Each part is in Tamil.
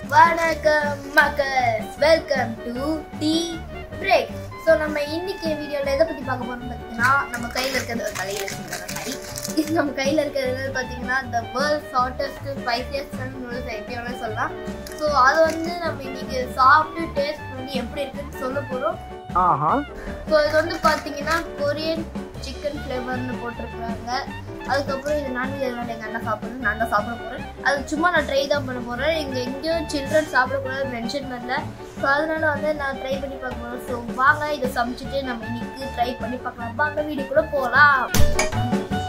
வணக்கம் மக்கள்ஸ் welcome to the break so நம்ம இன்னைக்கு வீடியோவில் எதை பற்றி பார்க்க போகிறோம் பார்த்தீங்கன்னா நம்ம கையில் இருக்கிறது தலையில் இருக்கிறது சாரி இது நம்ம கையில் இருக்கிறது பார்த்தீங்கன்னா the world shortest spiciest noodles எப்படி வேணாலும் சொல்லலாம் ஸோ அதை வந்து நம்ம இன்னைக்கு சாப்பிட்டு டேஸ்ட் பண்ணி எப்படி இருக்குன்னு சொல்ல போகிறோம் ஆஹா ஸோ இது வந்து பார்த்தீங்கன்னா கொரியன் சிக்கன் ஃப்ளேவர்னு போட்டிருக்காங்க அதுக்கப்புறம் இது நான்வெஜ் அதனால எங்கள் அண்ணா சாப்பிடுறது நான் தான் சாப்பிட போகிறேன் அது சும்மா நான் ட்ரை தான் பண்ண போகிறேன் இங்கே எங்கேயும் சில்ட்ரன் சாப்பிடக்கூடாது மென்ஷன் பண்ணல ஸோ அதனால வந்து நான் ட்ரை பண்ணி பார்க்க போகிறேன் ஸோ வாங்க இதை சமைச்சிட்டு நம்ம இன்னைக்கு ட்ரை பண்ணி பார்க்கலாம் வாங்க வீடியோக்குள்ளே போகலாம்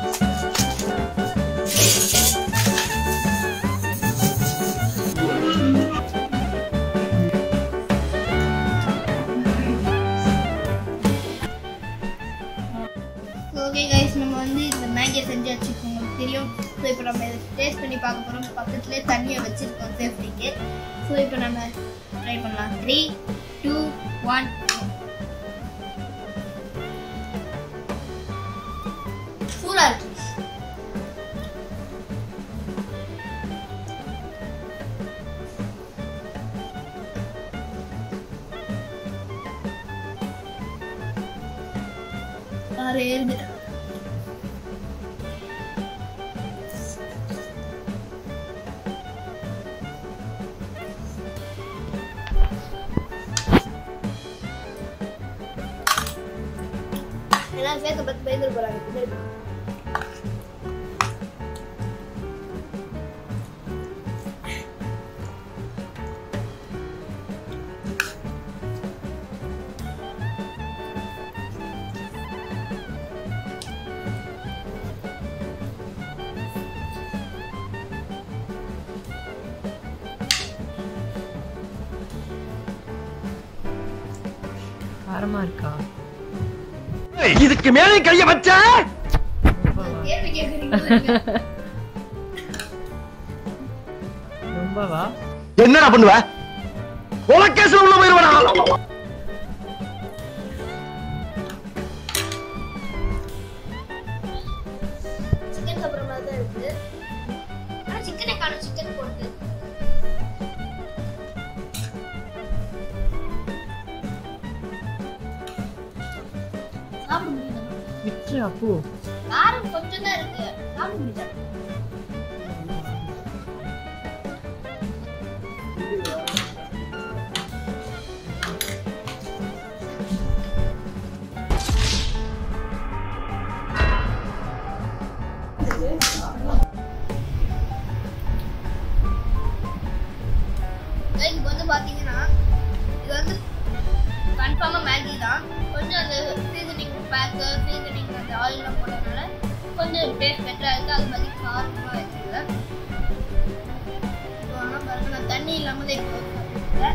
ஓகே கைஸ் நம்ம வந்து இந்த மேகியை செஞ்சு வச்சுருக்கோம் உங்களுக்கு தெரியும் ஸோ இப்போ நம்ம இதை டேஸ்ட் பண்ணி பார்க்க போகிறோம் பக்கத்துலேயே தண்ணியை வச்சுருக்கோம் சேஃப்டிக்கு ஸோ இப்போ நம்ம ட்ரை பண்ணலாம் த்ரீ டூ ஒன் சூடாக இருக்கு வேறு ஏறுது ஏன்னா சேர்க்க பத்து பயந்துட்டு போறாங்க பின்னாடி. காரமா இருக்கா இதுக்கு மேலே கைய வச்ச கேள்வி கேட்குறீங்க ரொம்பவா என்னடா பண்ணுவ உலகேஸ்ல உள்ள போயிருவா சிக்கன் சாப்பிட்ற மாதிரி தான் இருக்கு ஆனால் சிக்கனை காணும் சிக்கன் போட்டு சாப்பிட முடியல விட்டுரு அப்போ காரம் கொஞ்சம் தான் இருக்கு சாப்பிட முடியல இதுக்கு வந்து பாத்தீங்கன்னா இது வந்து கன்ஃபார்மாக மேகி தான் கொஞ்சம் அந்த சீசனிங் பேக்கு சீசனிங் அந்த ஆயிலெலாம் போட்டதுனால கொஞ்சம் டேஸ்ட் பெட்டராக இருக்குது அது மாதிரி காரமாக வச்சுருக்கேன் ஆனால் பாருங்க நான் தண்ணி இல்லாமல் தான் இப்போ சாப்பிட்டுருக்கேன்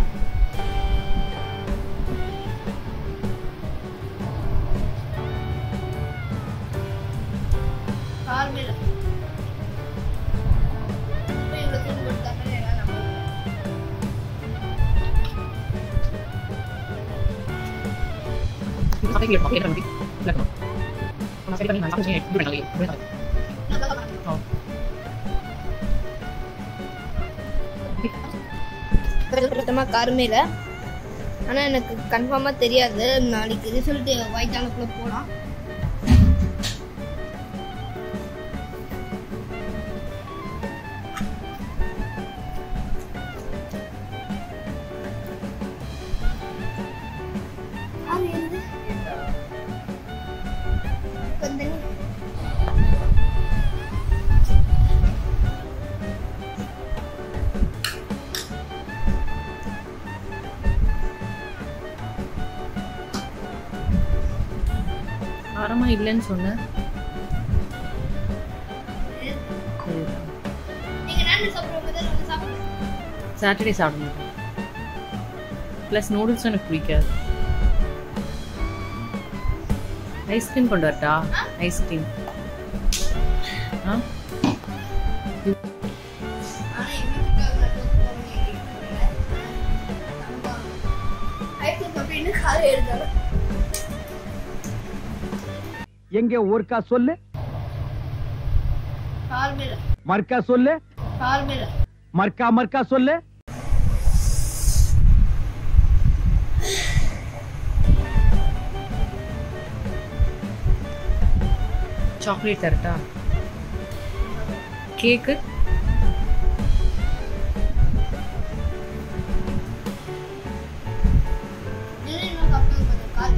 காரமே இல்லை இப்போ இவ்வளோ தூள் கொடுத்தாங்க எல்லாம் நம்ம இது சாப்பிட்டு இருக்கும் என்ன பண்ணி இல்ல நான் சரி பண்ணி நான் சாப்பிட்டு இது பண்ணாலே முடியாது ஓ சுத்தமாக காரமே இல்லை ஆனால் எனக்கு கன்ஃபார்மாக தெரியாது நாளைக்கு ரிசல்ட் வாய்க்காலக்குள்ளே போகலாம் அது என்னது? கொஞ்சம் தண்ணி. காரமா இல்லைன்னு சொன்னேன் நீங்க நான்வெஜ் சாப்பிடுறவங்க தான் வந்து சாப்பிடுங்க சாட்டர்டே சாப்பிட மாட்டேன் ப்ளஸ் நூடுல்ஸ் எனக்கு பிடிக்காது ஐஸ்கிரீம் கொண்டு வரட்டா ஐஸ்கிரீம் ஆ ஆனா எங்க வீட்டுக்காரங்க நடுவுல போறவங்க ஐஸ்கிரீம் அப்படின்னு காரம் எழுதாலும் எங்க ஒருக்கா சொல்லு காரமே இல்லை மர்க்கா சொல்லு காரமே இல்லை மர்க்கா மர்க்கா சொல்லு சாக்லேட் தரட்டா கேக்கு இன்னும் சாப்பிட்டு கொஞ்சம் கால்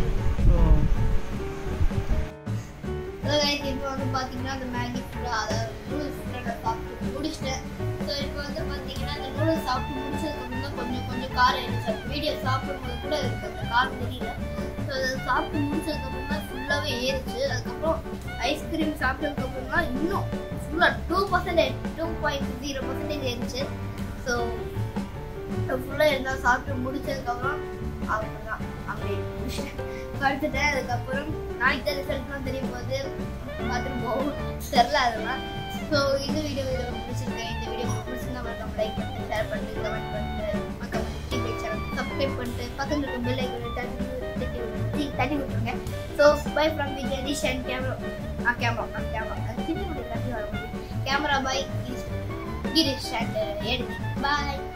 அதாவது இப்போ வந்து பார்த்தீங்கன்னா அந்த மேகி ஃபுல்லாக அதை நூடுல்ஸ் ஃபுல்லாக சாப்பிட்டு முடிச்சிட்டேன் ஸோ இப்போ வந்து பார்த்தீங்கன்னா அந்த நூடுல்ஸ் சாப்பிட்டு முடிச்சதுக்கப்புறம் தான் கொஞ்சம் கொஞ்சம் காரம் இருந்துச்சு வீடியோ சாப்பிடும்போது கூட இருக்கு அந்த காரம் தெரியல ஸோ அதை சாப்பிட்டு முடிச்சதுக்கப்புறம் தான் ஃபுல்லாகவே ஏறிச்சு அதுக்கப்புறம் ஐஸ்கிரீம் சாப்பிட்டதுக்கப்புறம் தான் இன்னும் ஃபுல்லாக two percentage two point zero percentage ஏறிச்சு ஸோ ஃபுல்லாக எல்லாம் சாப்பிட்டு முடிச்சதுக்கப்புறம் அவ்வளோதான் அப்படியே முடிச்சிட்டேன் படுத்துட்டேன் அதுக்கப்புறம் நாளைக்கு தான் ரிசல்ட்லாம் தெரியும் போது பார்த்துட்டு போகும் தெரில அதெல்லாம் ஸோ இந்த வீடியோ இதில் பிடிச்சிருக்கேன் இந்த வீடியோ உங்களுக்கு பிடிச்சிருந்தா மறக்காம லைக் பண்ணிட்டு ஷேர் பண்ணிட்டு கமெண்ட் பண்ணிட்டு மறக்காம டிவி சேனல் சப்ஸ்கிரைப் பண்ணிட்டு பக்கத்தில் இருக்க பெல் ஐக்கனை தட்டி தட்டி விட்டு- தட்டி விட்டுருங்க so bye from the Jenish and camera ஆ கேமரா கேமரா சின்ன தட்டி வர camera by Krish and edit bye